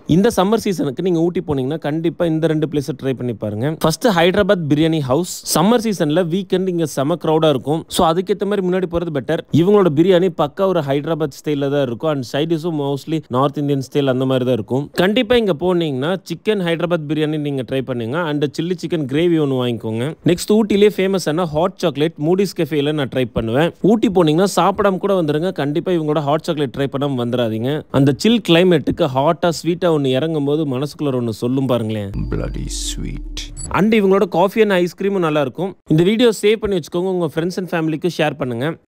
இந்த சம்மர் சீசனுக்கு நீங்க ஊட்டி போனீங்கன்னா கண்டிப்பா இந்த ரெண்டு பிளேஸை ட்ரை பண்ணி பாருங்க first Hyderabad biryani house summer சீசன்ல வீக்கெண்ட் இங்க செம க்ரௌடா இருக்கும் ஸோ அதுக்கேற்ற மாதிரி முன்னாடி போறது பெட்டர் இவங்களோட பிரியாணி பக்கா ஒரு ஹைதராபாத் ஸ்டைல தான் இருக்கும் அண்ட் சைடிஸும் மோஸ்ட்லி நார்த் இந்தியன் ஸ்டைல் அந்த மாதிரி தான் இருக்கும் கண்டிப்பா இங்க போனீங்கன்னா சிக்கன் ஹைதராபாத் பிரியாணி நீங்க ட்ரை பண்ணுங்க அண்ட் சில்லி சிக்கன் கிரேவி ஒன்று வாங்கிக்கோங்க நெக்ஸ்ட் ஊட்டிலே ஃபேமஸான ஹாட் சாக்லேட் மூடிஸ் கெஃபேல நான் ட்ரை பண்ணுவேன் ஊட்டி போனீங்கன்னா சாப்பிடாம கூட வந்துருங்க கண்டிப்பா இவங்களோட ஹாட் சாக்லேட் ட்ரை பண்ணாம வந்துடாதீங்க அந்த சில் கிளைமேட்டுக்கு ஹாட்டா ஸ்வீட்டா ஒன்று இறங்கும் போது மனசுக்குள்ள ஒன்று சொல்லும் பாருங்களேன் bloody sweet. அண்ட் இவங்களோட காஃபி அண்ட் ஐஸ்கிரீமும் நல்லா இருக்கும் இந்த வீடியோ சேவ் பண்ணி வச்சுக்கோங்க உங்க ஃப்ரெண்ட்ஸ் அண்ட் ஃபேமிலிக்கு ஷேர் பண்ணுங்க